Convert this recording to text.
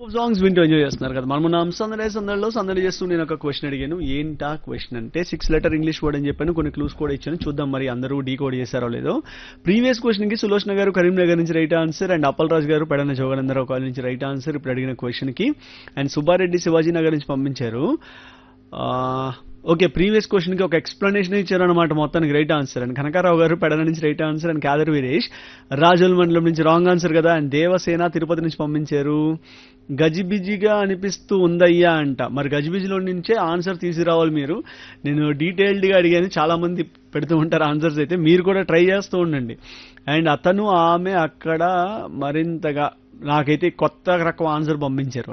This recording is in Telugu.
సాంగ్స్ వింటూ ఎంజాయ్ చేస్తున్నారు కదా మనం నా సందడి సందడిలో సందడి చేస్తూ నేను ఒక క్వశ్చన్ అడిగాను ఏంటా క్వశ్చన్ అంటే సిక్స్ లెటర్ ఇంగ్లీష్ వర్డ్ అని చెప్పాను కొన్ని క్లూస్ కూడా ఇచ్చాను చూద్దాం మరి అందరూ డీ కోడ్ చేశారో లేదో ప్రీవియస్ క్వశ్చన్ కి సులోచన గారు కరీంనగర్ నుంచి right answer and Appal Raju గారు పెడన జోగనందరావు కాలేజ్ నుంచి రైట్ ఆన్సర్ ఇప్పుడు అడిగిన క్వశ్చన్ కి అండ్ సుబ్బారెడ్డి శివాజీ నగర్ నుంచి పంపించారు ఆ, ఓకే ప్రీవియస్ క్వశ్చన్ కి ఒక ఎక్స్ప్లెనేషన్ ఇచ్చారు అనమాట మొత్తానికి రైట్ ఆన్సర్ అండ్ కనకారావు గారు పెడన నుంచి right answer and Kadar Veeresh రాజుల మండలం నుంచి రాంగ్ ఆన్సర్ కదా అండ్ దేవసేన తిరుపతి నుంచి పంపించారు గజిబిజిగా అనిపిస్తూ ఉందయ్యా అంట మరి గజిబిజిలో నుంచే ఆన్సర్ తీసుకురావాలి మీరు నేను డీటెయిల్డ్ గా అడిగాను చాలా మంది పెడుతూ ఉంటారు ఆన్సర్స్ అయితే మీరు కూడా ట్రై చేస్తూ ఉండండి అండ్ అతను ఆమె అక్కడ మరింతగా నాకైతే కొత్త రకం ఆన్సర్ పంపించారు